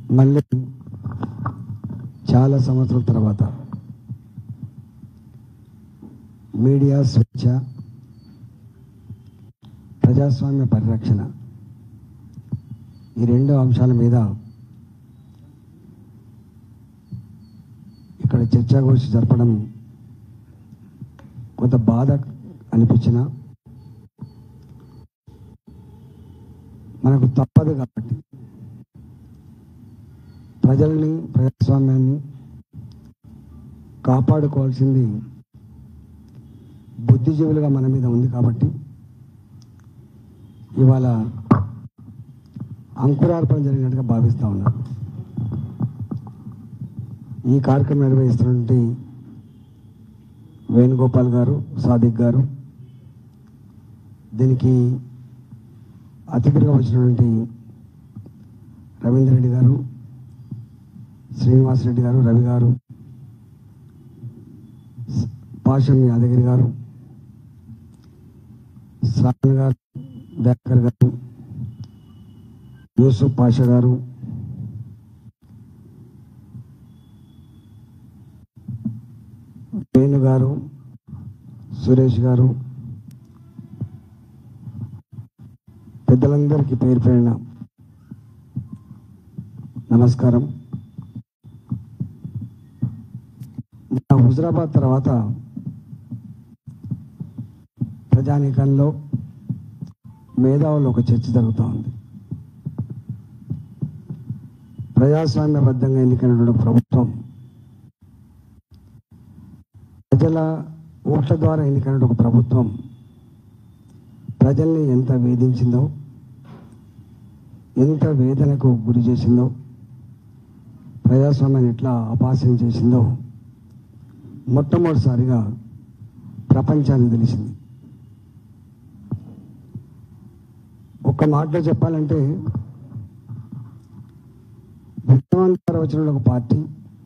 మళ్ళీ చాలా సంవత్సరాల తర్వాత మీడియా స్వేచ్ఛ ప్రజాస్వామ్య పరిరక్షణ ఈ రెండు అంశాల మీద ఇక్కడ చర్చాగోష్ఠి జరపడం కొంత బాధ అనిపించిన మనకు తప్పదు కాబట్టి ప్రజల్ని ప్రజాస్వామ్యాన్ని కాపాడుకోవాల్సింది బుద్ధిజీవులుగా మన మీద ఉంది కాబట్టి ఇవాళ అంకురార్పణ జరిగినట్టుగా భావిస్తా ఉన్నాను ఈ కార్యక్రమం నిర్వహిస్తున్నటువంటి వేణుగోపాల్ గారు సాదిక్ గారు దీనికి అతిథిగా వచ్చినటువంటి రవీంద్ర రెడ్డి గారు శ్రీనివాసరెడ్డి గారు రవి గారు స- పాషం యాదగిరి గారు శ్రావణ్ గారు దయాకర్ గారు యూసుఫ్ పాషా గారు వేణు గారు సురేష్ గారు పెద్దలందరికీ పేరు పేరిన నమస్కారం మన హుజరాబాద్ తర్వాత ప్రజానీకంలో మేధావులు ఒక చర్చ జరుగుతూ ఉంది ప్రజాస్వామ్యబద్ధంగా ఎన్నికైనటువంటి ప్రభుత్వం ప్రజల ఓట్ల ద్వారా ఎన్నికైన ఒక ప్రభుత్వం ప్రజల్ని ఎంత వేధించిందో ఎంత వేదనకు గురి చేసిందో ప్రజాస్వామ్యాన్ని ఎట్లా అపాస్యం చేసిందో మొట్టమొదటిసారిగా ప్రపంచానికి తెలిసింది ఒక్క మాటలో చెప్పాలంటే ఉద్యమం ద్వారా వచ్చిన ఒక పార్టీ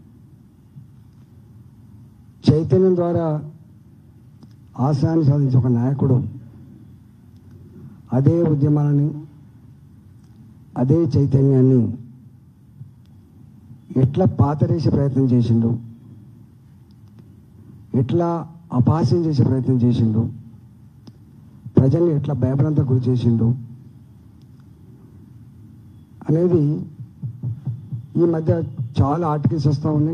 చైతన్యం ద్వారా ఆశయాన్ని సాధించే ఒక నాయకుడు అదే ఉద్యమాలని అదే చైతన్యాన్ని ఎట్లా పాతరేసే ప్రయత్నం చేసిండు ఎట్లా అపహాస్యం చేసే ప్రయత్నం చేసిండు ప్రజల్ని ఎట్లా భయభ్రాంత గురి చేసిండు అనేది ఈ మధ్య చాలా ఆర్టికల్స్ వస్తూ ఉన్నాయి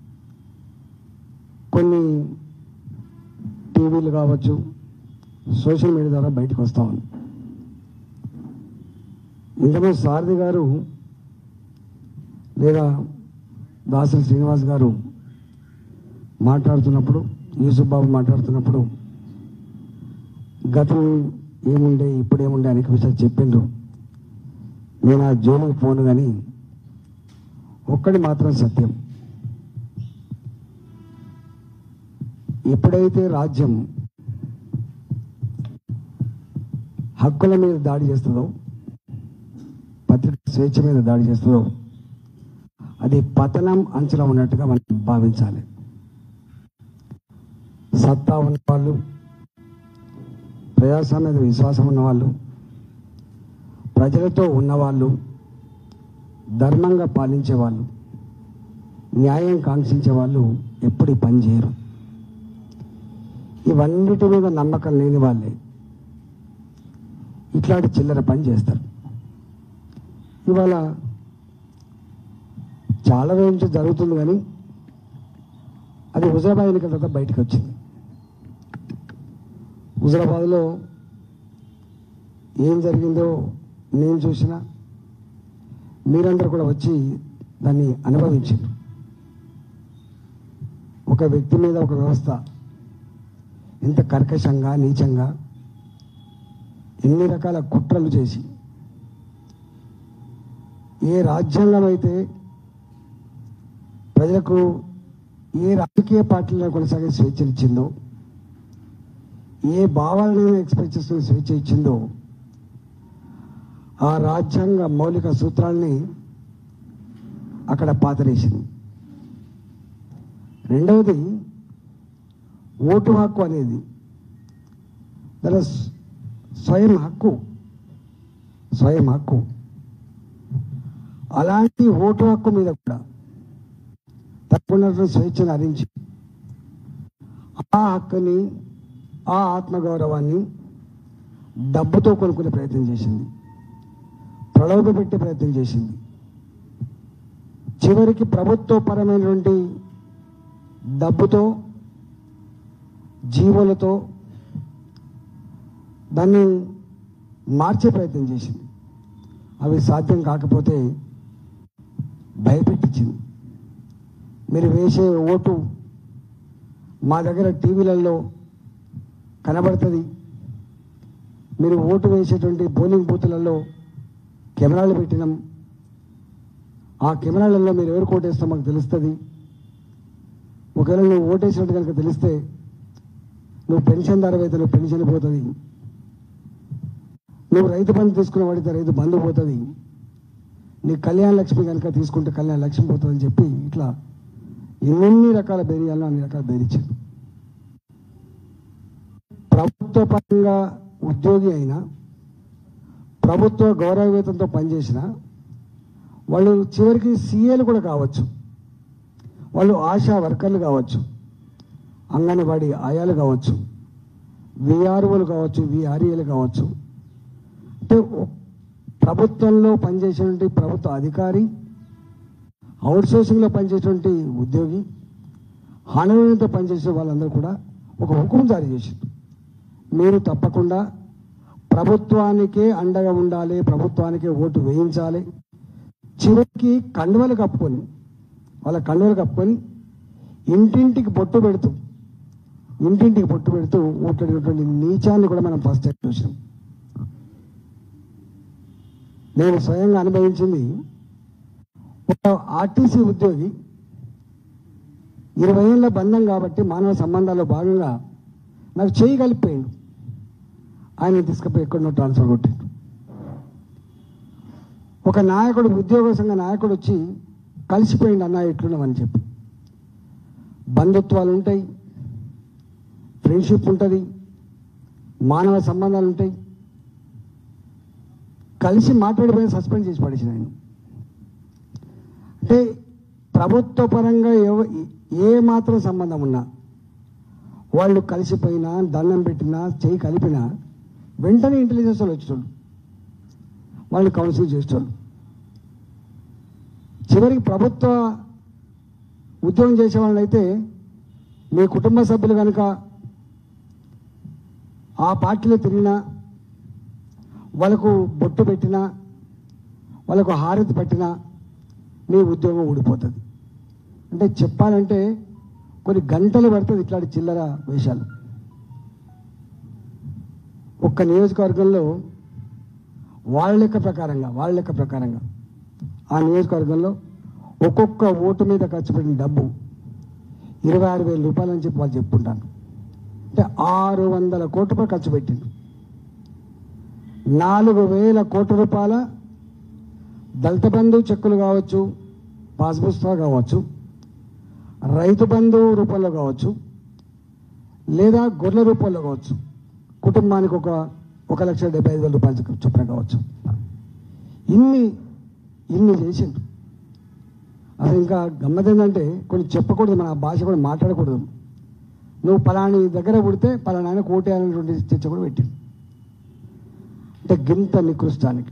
కొన్ని టీవీలు కావచ్చు సోషల్ మీడియా ద్వారా బయటకు వస్తూ ఉంది ఇంతకుముందు సారథి గారు లేదా దాసరి శ్రీనివాస్ గారు మాట్లాడుతున్నప్పుడు యూసుఫ్ బాబు మాట్లాడుతున్నప్పుడు గతం ఏముండే ఇప్పుడు ఏముండే అనేక విషయాలు చెప్పిండ్రు నేను ఆ జోలికి పోను కానీ ఒక్కడి మాత్రం సత్యం ఎప్పుడైతే రాజ్యం హక్కుల మీద దాడి చేస్తుందో పత్రిక స్వేచ్ఛ మీద దాడి చేస్తుందో అది పతనం అంచులో ఉన్నట్టుగా మనం భావించాలి సత్తా ఉన్నవాళ్ళు ప్రజాస్వామ్య మీద విశ్వాసం ఉన్నవాళ్ళు ప్రజలతో ఉన్నవాళ్ళు ధర్మంగా పాలించే వాళ్ళు న్యాయం కాంక్షించే వాళ్ళు ఎప్పుడు ఈ పని చేయరు ఇవన్నిటి మీద నమ్మకం లేని వాళ్ళే ఇట్లాంటి చిల్లర పని చేస్తారు ఇవాళ చాలా రోజుల నుంచి జరుగుతుంది కానీ అది హుజరాబాద్ ఎన్నికల తర్వాత బయటకు వచ్చింది హుజరాబాద్లో ఏం జరిగిందో నేను చూసిన మీరందరూ కూడా వచ్చి దాన్ని అనుభవించారు ఒక వ్యక్తి మీద ఒక వ్యవస్థ ఎంత కర్కశంగా నీచంగా ఎన్ని రకాల కుట్రలు చేసి ఏ రాజ్యాంగం అయితే ప్రజలకు ఏ రాజకీయ పార్టీలను కొనసాగే స్వేచ్ఛ ఇచ్చిందో ఏ భావాలను ఎక్స్ప్రెస్ చేసుకునే స్వేచ్ఛ ఇచ్చిందో ఆ రాజ్యాంగ మౌలిక సూత్రాల్ని అక్కడ పాతరేసింది రెండవది ఓటు హక్కు అనేది దాని స్వయం హక్కు స్వయం హక్కు అలాంటి ఓటు హక్కు మీద కూడా తప్పకున్నటువంటి స్వేచ్ఛను హరించి ఆ హక్కుని ఆ ఆత్మగౌరవాన్ని డబ్బుతో కొనుక్కునే ప్రయత్నం చేసింది ప్రలోభ పెట్టే ప్రయత్నం చేసింది చివరికి ప్రభుత్వపరమైనటువంటి డబ్బుతో జీవులతో దాన్ని మార్చే ప్రయత్నం చేసింది అవి సాధ్యం కాకపోతే భయపెట్టించింది మీరు వేసే ఓటు మా దగ్గర టీవీలలో కనబడుతుంది మీరు ఓటు వేసేటువంటి పోలింగ్ బూతులలో కెమెరాలు పెట్టినాం ఆ కెమెరాలలో మీరు ఎవరు ఓటేస్తాం మాకు తెలుస్తుంది ఒకవేళ నువ్వు ఓటేసినట్టు కనుక తెలిస్తే నువ్వు పెన్షన్ ధర అయితే నువ్వు పెన్షన్ పోతుంది నువ్వు రైతు బంధు తీసుకున్న వాడితే రైతు బంధు పోతుంది నీ కళ్యాణ లక్ష్మి కనుక తీసుకుంటే కళ్యాణ లక్ష్మి పోతుందని చెప్పి ఇట్లా ఎన్ని రకాల బేరియాలను అన్ని రకాల బేరిచ్చారు ప్రభుత్వ పరంగా ఉద్యోగి అయినా ప్రభుత్వ గౌరవ వేతంతో పనిచేసిన వాళ్ళు చివరికి సీఏలు కూడా కావచ్చు వాళ్ళు ఆశా వర్కర్లు కావచ్చు అంగన్వాడీ ఆయాలు కావచ్చు విఆర్ఓలు కావచ్చు విఆర్ఏలు కావచ్చు అంటే ఒ- ప్రభుత్వంలో పనిచేసేటువంటి ప్రభుత్వ అధికారి అవుట్సోర్సింగ్లో పనిచేసేటువంటి ఉద్యోగి హానవీతో పనిచేసే వాళ్ళందరూ కూడా ఒక హుకుం జారీ చేసింది మీరు తప్పకుండా ప్రభుత్వానికే అండగా ఉండాలి ప్రభుత్వానికే ఓటు వేయించాలి చివరికి కండువలు కప్పుకొని వాళ్ళ కండువలు కప్పుకొని ఇంటింటికి బొట్టు పెడుతూ ఇంటింటికి బొట్టు పెడుతూ ఓట్లాడినటువంటి నీచాన్ని కూడా మనం ఫస్ట్ టైం చూసాం నేను స్వయంగా అనుభవించింది ఒక ఆర్టీసీ ఉద్యోగి ఇరవై ఏళ్ళ బంధం కాబట్టి మానవ సంబంధాల్లో భాగంగా నాకు చేయి కలిపిపోయిండు ఆయన తీసుకుపోయి ఎక్కడో ట్రాన్స్ఫర్ కొట్టిండు ఒక నాయకుడు ఉద్యోగ సంఘ నాయకుడు వచ్చి కలిసిపోయిండు అన్న ఎట్లున్నామని చెప్పి బంధుత్వాలు ఉంటాయి ఫ్రెండ్షిప్ ఉంటుంది మానవ సంబంధాలు ఉంటాయి కలిసి మాట్లాడిపోయిన సస్పెండ్ చేసి పడేసిన ఆయన అంటే ప్రభుత్వ పరంగా ఎవ ఏ మాత్రం సంబంధం ఉన్నా వాళ్ళు కలిసిపోయినా దండం పెట్టినా చేయి కలిపినా వెంటనే ఇంటెలిజెన్స్ వాళ్ళు వచ్చేటోళ్ళు వాళ్ళు కౌన్సిల్ చేసేటోళ్ళు చివరికి ప్రభుత్వ ఉద్యోగం చేసే వాళ్ళైతే మీ కుటుంబ సభ్యులు కనుక ఆ పార్టీలో తిరిగినా వాళ్ళకు బొట్టు పెట్టినా వాళ్ళకు హారతి పట్టినా మీ ఉద్యోగం ఊడిపోతుంది అంటే చెప్పాలంటే కొన్ని గంటలు పడుతుంది ఇట్లాంటి చిల్లర వేషాలు ఒక్క నియోజకవర్గంలో వాళ్ళ లెక్క ప్రకారంగా వాళ్ళ లెక్క ప్రకారంగా ఆ నియోజకవర్గంలో ఒక్కొక్క ఓటు మీద ఖర్చు పెట్టిన డబ్బు ఇరవై ఆరు వేల రూపాయలు అని చెప్పి వాళ్ళు చెప్పుకుంటాను అంటే ఆరు వందల కోట్ల రూపాయలు ఖర్చు పెట్టిండు నాలుగు వేల కోట్ల రూపాయల దళిత బంధు చెక్కులు కావచ్చు పాస్ పుస్తకాలు కావచ్చు రైతు బంధు రూపంలో కావచ్చు లేదా గొర్రెల రూపంలో కావచ్చు కుటుంబానికి ఒక ఒక లక్ష డెబ్బై ఐదు వేల రూపాయలు చొప్పున కావచ్చు ఇన్ని ఇన్ని చేసిండు అసలు ఇంకా గమ్మత్ ఏంటంటే కొన్ని చెప్పకూడదు మన భాష కూడా మాట్లాడకూడదు నువ్వు పలాని దగ్గర పుడితే పలానా ఆయన కోటేయాలనేటువంటి చర్చ కూడా పెట్టింది అంటే గింత నికృష్టానికి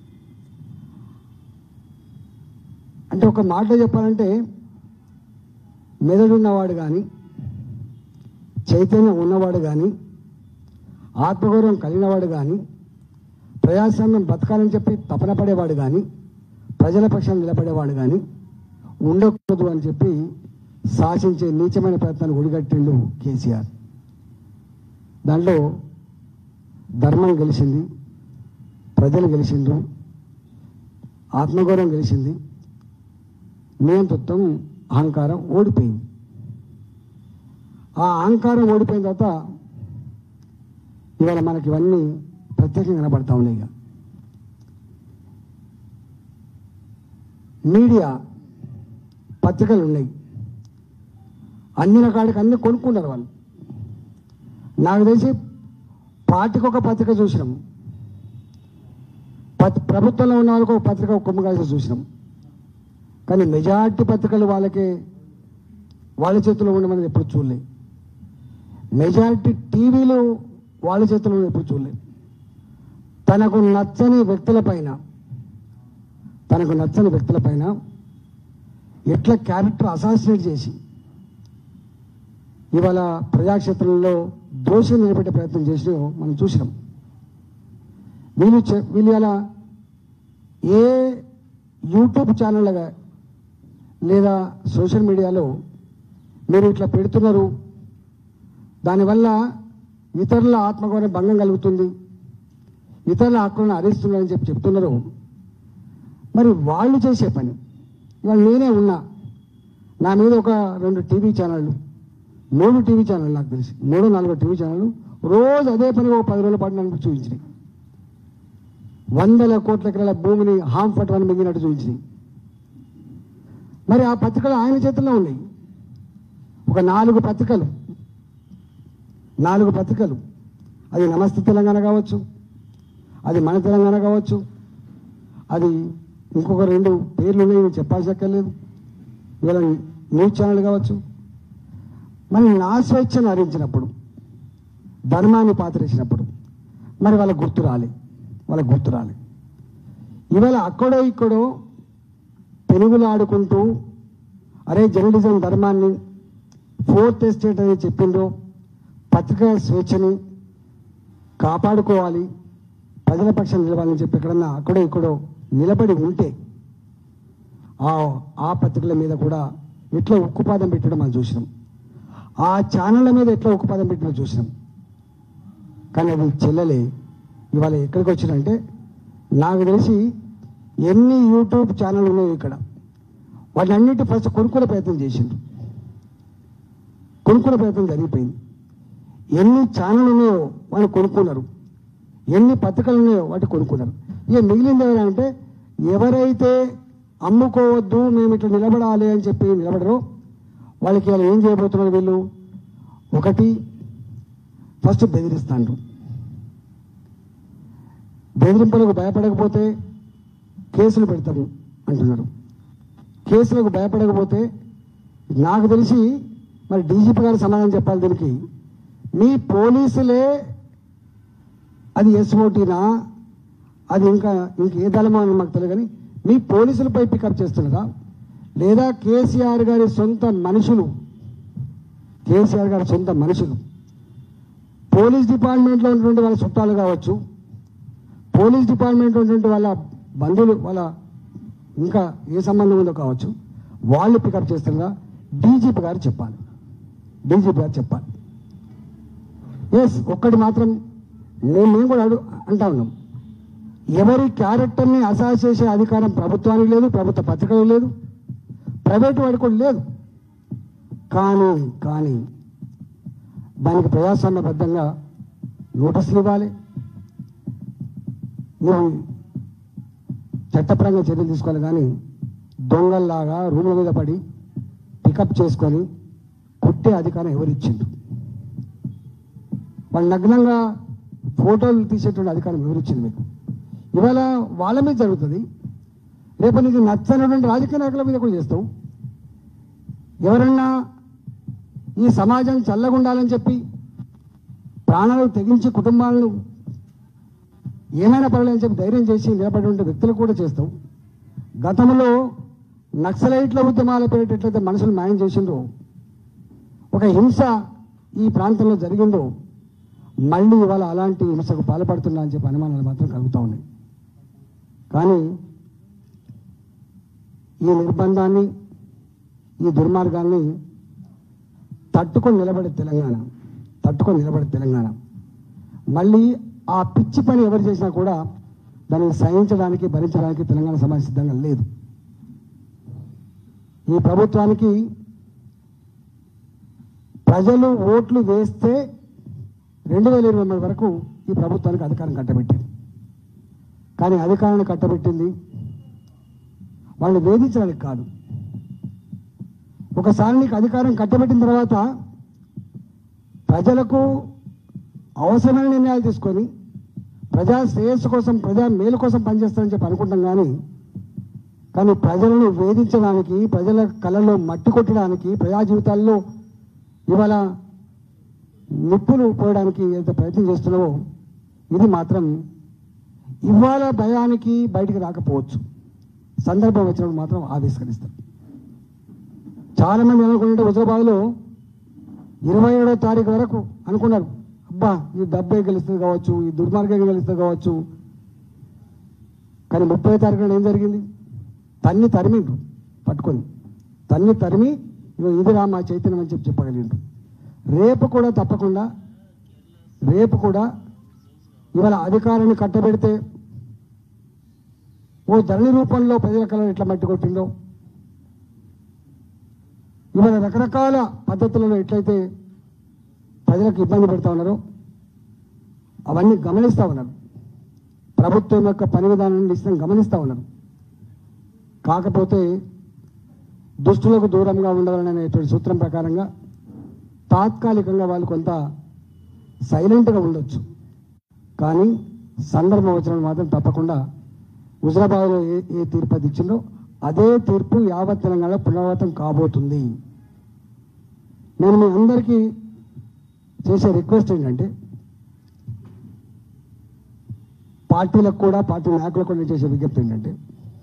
అంటే ఒక మాటలో చెప్పాలంటే మెదడున్నవాడు కానీ చైతన్యం ఉన్నవాడు కానీ ఆత్మగౌరవం కలిగినవాడు కానీ ప్రజాస్వామ్యం బతకాలని చెప్పి తపన పడేవాడు కానీ ప్రజల పక్షాన్ని నిలబడేవాడు కానీ ఉండకూడదు అని చెప్పి శాసించే నీచమైన ప్రయత్నాన్ని ఒడిగట్టిండు కేసీఆర్ దాంట్లో ధర్మం గెలిచింది ప్రజలు గెలిచిండ్రు ఆత్మగౌరవం గెలిచింది నియంతృత్వం అహంకారం ఓడిపోయింది ఆ అహంకారం ఓడిపోయిన తర్వాత ఇవాళ మనకి ఇవన్నీ ప్రత్యేకంగా కనబడతా ఉన్నాయి ఇక మీడియా పత్రికలు ఉన్నాయి అన్ని రకాలకి అన్ని కొనుక్కున్నారు వాళ్ళు నాకు తెలిసి పార్టీకి ఒక పత్రిక చూసినాం పత్- ప్రభుత్వంలో ఉన్న వాళ్ళకి ఒక పత్రిక ఒక కొమ్ము కలిసి చూసినాం కానీ మెజార్టీ పత్రికలు వాళ్ళకే వాళ్ళ చేతిలో ఉండమని ఎప్పుడు చూడలే మెజారిటీ టీవీలు వాళ్ళ చేతిలో ఉండమని ఎప్పుడు చూడలే తనకు నచ్చని వ్యక్తులపైన తనకు నచ్చని వ్యక్తులపైన ఎట్లా క్యారెక్టర్ అసాసినేట్ చేసి ఇవాళ ప్రజాక్షేత్రంలో దోషి నిలబెట్టే ప్రయత్నం చేసి మనం చూసినాం వీళ్ళు చె- వీళ్ళు ఇలా ఏ యూట్యూబ్ ఛానల్గా లేదా సోషల్ మీడియాలో మీరు ఇట్లా పెడుతున్నారు దానివల్ల ఇతరుల ఆత్మగౌరవ భంగం కలుగుతుంది ఇతరుల హక్కులను హరిస్తున్నారని చెప్పి చెప్తున్నారు మరి వాళ్ళు చేసే పని ఇవాళ నేనే ఉన్నా నా మీద ఒక రెండు టీవీ ఛానళ్ళు మూడు టీవీ ఛానల్ నాకు తెలిసి మూడు నాలుగు టీవీ ఛానళ్ళు రోజు అదే పని ఒక పది రోజుల పాటు నాకు చూపించినాయి వందల కోట్ల ఎకరాల భూమిని హామ్ పట్టమని మింగినట్టు చూపించినాయి మరి ఆ పత్రికలు ఆయన చేతుల్లో ఉన్నాయి ఒక నాలుగు పత్రికలు నాలుగు పత్రికలు అది నమస్తే తెలంగాణ కావచ్చు అది మన తెలంగాణ కావచ్చు అది ఇంకొక రెండు పేర్లు ఉన్నాయి నేను చెప్పాల్సి అక్కర్లేదు ఇవాళ న్యూస్ ఛానల్ కావచ్చు మరి నా స్వేచ్ఛను హరించినప్పుడు ధర్మాన్ని పాతరేసినప్పుడు మరి వాళ్ళ గుర్తు రాలి వాళ్ళ గుర్తు రాలి ఇవాళ అక్కడో ఇక్కడో పెనుగులు ఆడుకుంటూ అరే జర్నలిజం ధర్మాన్ని ఫోర్త్ ఎస్టేట్ అని చెప్పిండ్రో పత్రికా స్వేచ్ఛని కాపాడుకోవాలి ప్రజల పక్షం నిలవాలని చెప్పి ఎక్కడన్నా అక్కడో ఇక్కడో నిలబడి ఉంటే ఆ ఆ పత్రికల మీద కూడా ఎట్లా ఉక్కుపాదం పెట్టడం మనం చూసినాం ఆ ఛానళ్ళ మీద ఎట్లా ఉక్కుపాదం పెట్టడం చూసినాం కానీ అది చెల్లలే ఇవాళ ఎక్కడికి వచ్చినంటే నాకు తెలిసి ఎన్ని యూట్యూబ్ ఛానల్ ఉన్నాయో ఇక్కడ వాటిని అన్నిటి ఫస్ట్ కొనుక్కునే ప్రయత్నం చేసిండ్రు కొనుక్కునే ప్రయత్నం జరిగిపోయింది ఎన్ని ఛానల్ ఉన్నాయో వాళ్ళు కొనుక్కున్నారు ఎన్ని పత్రికలు ఉన్నాయో వాటి కొనుక్కున్నారు ఇక మిగిలింది ఎవరంటే ఎవరైతే అమ్ముకోవద్దు మేము ఇట్లా నిలబడాలి అని చెప్పి నిలబడరో వాళ్ళకి వాళ్ళు ఏం చేయబోతున్నారు వీళ్ళు ఒకటి ఫస్ట్ బెదిరిస్తాండ్రు బెదిరింపులకు భయపడకపోతే కేసులు పెడతాము అంటున్నారు కేసులకు భయపడకపోతే నాకు తెలిసి మరి డీజీపీ గారు సమాధానం చెప్పాలి దీనికి మీ పోలీసులే అది ఎస్ఓటీనా అది ఇంకా ఇంక ఏ దళమో అని మాకు తెలియదు కానీ మీ పోలీసులపై పికప్ చేస్తున్నారా లేదా కేసీఆర్ గారి సొంత మనుషులు కేసీఆర్ గారి సొంత మనుషులు పోలీస్ డిపార్ట్మెంట్లో ఉన్నటువంటి వాళ్ళ చుట్టాలు కావచ్చు పోలీస్ డిపార్ట్మెంట్లో ఉన్నటువంటి వాళ్ళ బంధువులు వాళ్ళ ఇంకా ఏ సంబంధం ఉందో కావచ్చు వాళ్ళు పికప్ చేస్తున్నారా డీజీపీ గారు చెప్పాలి డీజీపీ గారు చెప్పాలి ఎస్ ఒక్కటి మాత్రం నేను మేము కూడా అడు అంటా ఉన్నాం ఎవరి క్యారెక్టర్ని అసాస్ చేసే అధికారం ప్రభుత్వానికి లేదు ప్రభుత్వ పత్రికలు లేదు ప్రైవేట్ వాడికి కూడా లేదు కానీ కానీ దానికి ప్రజాస్వామ్యబద్ధంగా నోటీసులు ఇవ్వాలి నువ్వు చట్టపరంగా చర్యలు తీసుకోవాలి కానీ దొంగల్లాగా రూమ్ల మీద పడి పికప్ చేసుకొని కుట్టే అధికారం ఎవరిచ్చిండ్రు వాళ్ళు నగ్నంగా ఫోటోలు తీసేటువంటి అధికారం ఎవరిచ్చింది మీకు ఇవాళ వాళ్ళ మీద జరుగుతుంది రేపు నీకు నచ్చనటువంటి రాజకీయ నాయకుల మీద కూడా చేస్తావు ఎవరన్నా ఈ సమాజం చల్లగుండాలని చెప్పి ప్రాణాలు తెగించి కుటుంబాలను ఏమైనా పర్వాలని చెప్పి ధైర్యం చేసి నిలబడిన వ్యక్తులు కూడా చేస్తావు గతంలో నక్సలైట్ల ఉద్యమాల పేరిట ఎట్లయితే మనుషులు మాయం చేసిండ్రో ఒక హింస ఈ ప్రాంతంలో జరిగిందో మళ్ళీ ఇవాళ అలాంటి హింసకు పాల్పడుతున్నా అని చెప్పి అనుమానాలు మాత్రం కలుగుతూ ఉన్నాయి కానీ ఈ నిర్బంధాన్ని ఈ దుర్మార్గాన్ని తట్టుకొని నిలబడే తెలంగాణ తట్టుకొని నిలబడే తెలంగాణ మళ్ళీ ఆ పిచ్చి పని ఎవరు చేసినా కూడా దాన్ని సహించడానికి భరించడానికి తెలంగాణ సమాజం సిద్ధంగా లేదు ఈ ప్రభుత్వానికి ప్రజలు ఓట్లు వేస్తే రెండు వేల ఇరవై మూడు వరకు ఈ ప్రభుత్వానికి అధికారం కట్టబెట్టింది కానీ అధికారాన్ని కట్టబెట్టింది వాళ్ళని వేధించడానికి కాదు ఒకసారి నీకు అధికారం కట్టబెట్టిన తర్వాత ప్రజలకు అవసరమైన నిర్ణయాలు తీసుకొని ప్రజా శ్రేయస్సు కోసం ప్రజా మేలు కోసం పనిచేస్తారని చెప్పి అనుకుంటాం కానీ కానీ ప్రజలను వేధించడానికి ప్రజల కళలో మట్టి కొట్టడానికి ప్రజా జీవితాల్లో ఇవాళ నిప్పులు పోయడానికి ఎంత ప్రయత్నం చేస్తున్నావో ఇది మాత్రం ఇవాళ భయానికి బయటికి రాకపోవచ్చు సందర్భం వచ్చినప్పుడు మాత్రం ఆవిష్కరిస్తారు చాలా మంది అనుకుంటే హుజరాబాద్లో ఇరవై ఏడో తారీఖు వరకు అనుకున్నారు అబ్బా ఈ డబ్బే గెలుస్తుంది కావచ్చు ఈ దుర్మార్గం గెలుస్తుంది కావచ్చు కానీ ముప్పై తారీఖున ఏం జరిగింది తన్ని తరిమిండ్రు పట్టుకొని తన్ని తరిమి ఇగో ఇదిరా మా చైతన్యం అని చెప్పి చెప్పగలిగిండ్రు రేపు కూడా తప్పకుండా రేపు కూడా ఇవాళ అధికారాన్ని కట్టబెడితే ఓ ధరణి రూపంలో ప్రజల కళ ఎట్లా మట్టి కొట్టిందో ఇవాళ రకరకాల పద్ధతులలో ఎట్లయితే ప్రజలకు ఇబ్బంది పెడతా ఉన్నారో అవన్నీ గమనిస్తూ ఉన్నారు ప్రభుత్వం యొక్క పని విధానాన్ని నిశ్చితం గమనిస్తూ ఉన్నారు కాకపోతే దుష్టులకు దూరంగా ఉండాలనేటువంటి సూత్రం ప్రకారంగా తాత్కాలికంగా వాళ్ళు కొంత సైలెంట్గా ఉండొచ్చు కానీ సందర్భం వచ్చినప్పుడు మాత్రం తప్పకుండా హుజరాబాద్లో ఏ ఏ తీర్పు అది ఇచ్చిందో అదే తీర్పు యావత్ తెలంగాణ పునరావృతం కాబోతుంది నేను మీ అందరికీ చేసే రిక్వెస్ట్ ఏంటంటే పార్టీలకు కూడా పార్టీ నాయకులకు కూడా నేను చేసే విజ్ఞప్తి ఏంటంటే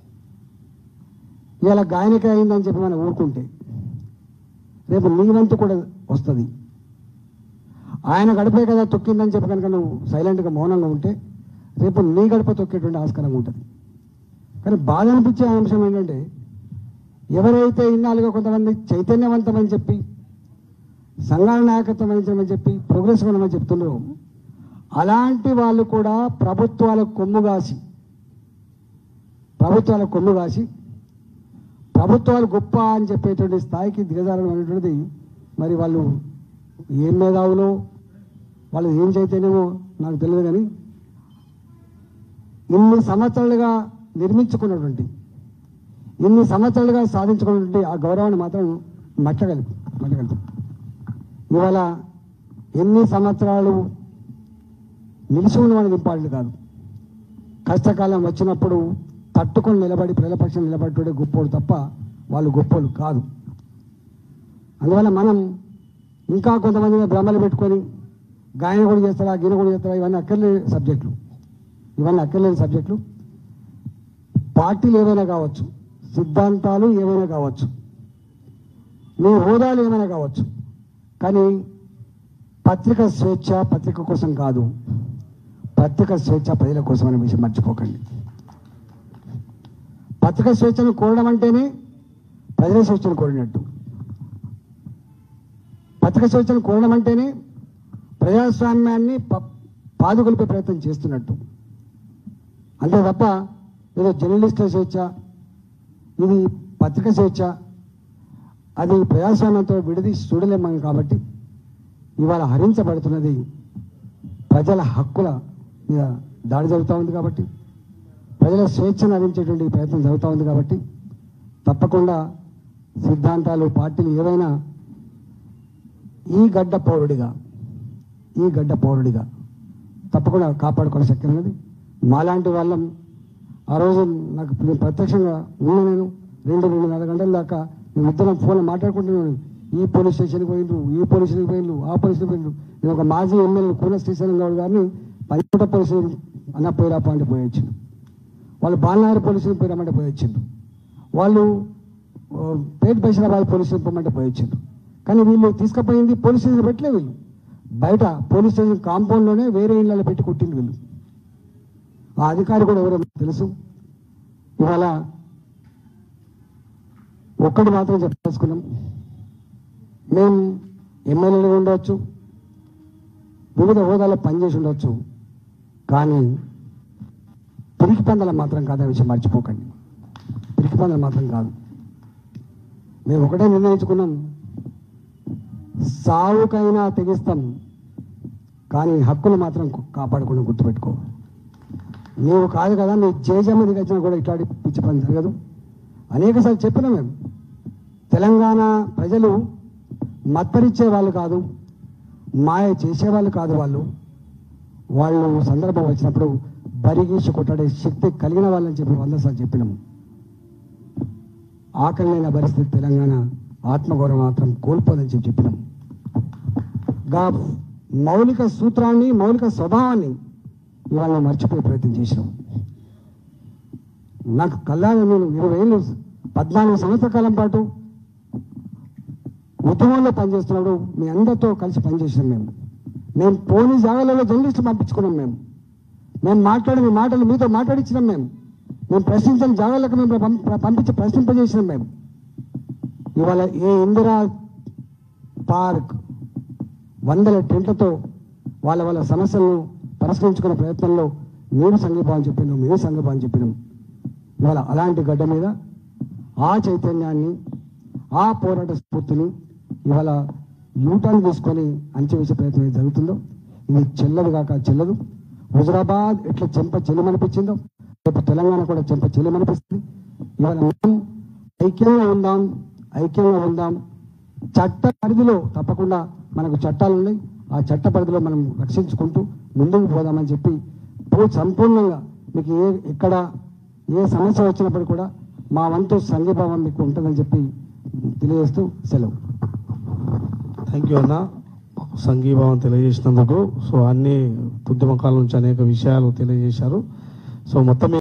ఇలా గాయనిక అయిందని చెప్పి మనం ఊరుకుంటే రేపు నీ వంతు కూడా వస్తుంది ఆయన గడపే కదా తొక్కిందని చెప్పి కనుక నువ్వు సైలెంట్గా మౌనంగా ఉంటే రేపు నీ గడప తొక్కేటువంటి ఆస్కారం ఉంటుంది కానీ బాధ అనిపించే అంశం ఏంటంటే ఎవరైతే ఇన్నాళ్ళుగా కొంతమంది చైతన్యవంతమని చెప్పి సంఘాల నాయకత్వం వహించమని చెప్పి ప్రోగ్రెస్ ఉండమని చెప్తున్నారో అలాంటి వాళ్ళు కూడా ప్రభుత్వాల కొమ్ము కాసి ప్రభుత్వాల కొమ్ము కాసి ప్రభుత్వాలు గొప్ప అని చెప్పేటువంటి స్థాయికి దిగజారడం అనేటువంటిది మరి వాళ్ళు ఏం మేధావులో వాళ్ళు ఏం చైతన్యమో నాకు తెలియదు కానీ ఇన్ని సంవత్సరాలుగా నిర్మించుకున్నటువంటి ఇన్ని సంవత్సరాలుగా సాధించుకున్నటువంటి ఆ గౌరవాన్ని మాత్రం మట్టగలుపు మట్టగలుపు ఇవాళ ఎన్ని సంవత్సరాలు నిలిచి ఉండమనేది ఇంపార్టెంట్ కాదు కష్టకాలం వచ్చినప్పుడు తట్టుకొని నిలబడి ప్రజల పక్షం నిలబడే గొప్పోడు తప్ప వాళ్ళు గొప్పోళ్ళు కాదు అందువల్ల మనం ఇంకా కొంతమంది మీద భ్రమలు పెట్టుకొని గాయన కూడా చేస్తారా గిన కూడా చేస్తారా ఇవన్నీ అక్కర్లేని సబ్జెక్టులు ఇవన్నీ అక్కర్లేని సబ్జెక్టులు పార్టీలు ఏవైనా కావచ్చు సిద్ధాంతాలు ఏవైనా కావచ్చు మీ హోదాలు ఏమైనా కావచ్చు కానీ పత్రిక స్వేచ్ఛ పత్రిక కోసం కాదు పత్రిక స్వేచ్ఛ ప్రజల కోసం అనే విషయం మర్చిపోకండి పత్రిక స్వేచ్ఛను కోరడం అంటేనే ప్రజల స్వేచ్ఛను కోరినట్టు పత్రిక స్వేచ్ఛను కోరడం అంటేనే ప్రజాస్వామ్యాన్ని ప- పాదుకొలిపే ప్రయత్నం చేస్తున్నట్టు అంతే తప్ప ఏదో జర్నలిస్టుల స్వేచ్ఛ ఇది పత్రిక స్వేచ్ఛ అది ప్రజాస్వామ్యంతో విడదీసి చూడలేము కాబట్టి ఇవాళ హరించబడుతున్నది ప్రజల హక్కుల మీద దాడి జరుగుతూ ఉంది కాబట్టి ప్రజల స్వేచ్ఛను హరించేటువంటి ప్రయత్నం జరుగుతూ ఉంది కాబట్టి తప్పకుండా సిద్ధాంతాలు పార్టీలు ఏవైనా ఈ గడ్డ పౌరుడిగా ఈ గడ్డ పౌరుడిగా తప్పకుండా కాపాడుకోవడం శక్తి ఉన్నది మాలాంటి వాళ్ళం ఆ రోజు నాకు నేను ప్రత్యక్షంగా ఉన్నా నేను రెండు రెండున్నర గంటల దాకా మేము ఇద్దరం ఫోన్లో మాట్లాడుకుంటున్నాను ఈ పోలీస్ స్టేషన్కి పోయిండ్రు ఈ పోలీస్ స్టేషన్కి పోయిండ్రు ఆ పోలీస్ స్టేషన్కి పోయిండ్రు నేను ఒక మాజీ ఎమ్మెల్యే కూన శ్రీశైలం గౌడ్ గారిని పంచట పోలీసు అన్న పోయిరాపా అంటే పోయి వచ్చిండు వాళ్ళు బాలనగర్ పోలీసులు పోయిరమ్మంటే పోయి వచ్చిండ్రు వాళ్ళు ఆ, పేట బైసరాబాద్ పోలీసులు పొమ్మంటే పోయి వచ్చిండ్రు కానీ వీళ్ళు తీసుకుపోయింది పోలీస్ స్టేషన్ పెట్టలే వీళ్ళు బయట పోలీస్ స్టేషన్ కాంపౌండ్లోనే వేరే ఇళ్ళలో పెట్టి కొట్టిండ్రు వీళ్ళు ఆ అధికారి కూడా ఎవరో మనకు తెలుసు ఇవాళ ఒక్కటి మాత్రం చెప్పదలుచుకున్నాం మేము ఎమ్మెల్యేలు ఉండవచ్చు వివిధ హోదాలో పనిచేసి ఉండవచ్చు కానీ పిరికి పందల మాత్రం కాదనే విషయం మర్చిపోకండి పిరికి పందల మాత్రం కాదు మేము ఒకటే నిర్ణయించుకున్నాం సావుకైనా తెగిస్తాం కానీ హక్కులు మాత్రం కాపాడుకుని గుర్తుపెట్టుకో నీవు కాదు కదా నీ జేజమ్మ దిగచ్చినా కూడా ఇట్లాంటి పిచ్చి పని జరగదు అనేకసార్లు చెప్పినాం మేము తెలంగాణ ప్రజలు మత్పరిచ్చే వాళ్ళు కాదు మాయ చేసేవాళ్ళు కాదు వాళ్ళు వాళ్ళు సందర్భం వచ్చినప్పుడు బరిగీసి కొట్టాడే శక్తి కలిగిన వాళ్ళని చెప్పి వంద సార్లు చెప్పినాము ఆకలిన పరిస్థితి తెలంగాణ ఆత్మగౌరవం మాత్రం కోల్పోదని చెప్పి చెప్పినాం గా మౌలిక సూత్రాన్ని మౌలిక స్వభావాన్ని ఇవాళ నువ్వు మర్చిపోయే ప్రయత్నం చేసినావు నాకు కళ్ళాగా నేను ఇరవై ఏళ్ళు పద్నాలుగు సంవత్సరాల కాలం పాటు ఉద్యమంలో పనిచేస్తున్నప్పుడు మీ అందరితో కలిసి పనిచేసినాం మేము మేము పోనీ జాగాలలో జర్నలిస్టులు పంపించుకున్నాం మేము మేము మాట్లాడిన మాటలు మీతో మాట్లాడించినాం మేము మేము ప్రశ్నించిన జాగాలకు మేము పం- పంపించి ప్రశ్నింపజేసినాం మేము ఇవాళ ఏ ఇందిరా పార్క్ వందల టెంట్లతో వాళ్ళ వాళ్ళ సమస్యలను పరిష్కరించుకునే ప్రయత్నంలో మీరు సంఘీభావం చెప్పినాం మేము సంఘీభావం చెప్పినాం ఇవాళ అలాంటి గడ్డ మీద ఆ చైతన్యాన్ని ఆ పోరాట స్ఫూర్తిని ఇవాళ యూటర్న్ తీసుకొని అంచెవేసే ప్రయత్నం ఏది జరుగుతుందో ఇది చెల్లదు కాక చెల్లదు హుజరాబాద్ ఎట్లా చెంప చెల్లమనిపించిందో రేపు తెలంగాణ కూడా చెంప చెల్లమనిపిస్తుంది ఇవాళ మనం ఐక్యంగా ఉందాం ఐక్యంగా ఉందాం చట్ట పరిధిలో తప్పకుండా మనకు చట్టాలు ఉన్నాయి ఆ చట్ట పరిధిలో మనం రక్షించుకుంటూ ముందుకు పోదామని చెప్పి పూ- సంపూర్ణంగా మీకు ఏ ఎక్కడ ఏ సమస్య వచ్చినప్పుడు కూడా మా వంతు సంఘీభావం మీకు ఉంటుందని చెప్పి తెలియజేస్తూ సెలవు థ్యాంక్ యూ అన్న సంఘీభావం తెలియజేసినందుకు సో అన్ని ఉద్యమ కాలం నుంచి అనేక విషయాలు తెలియజేశారు సో మొత్తం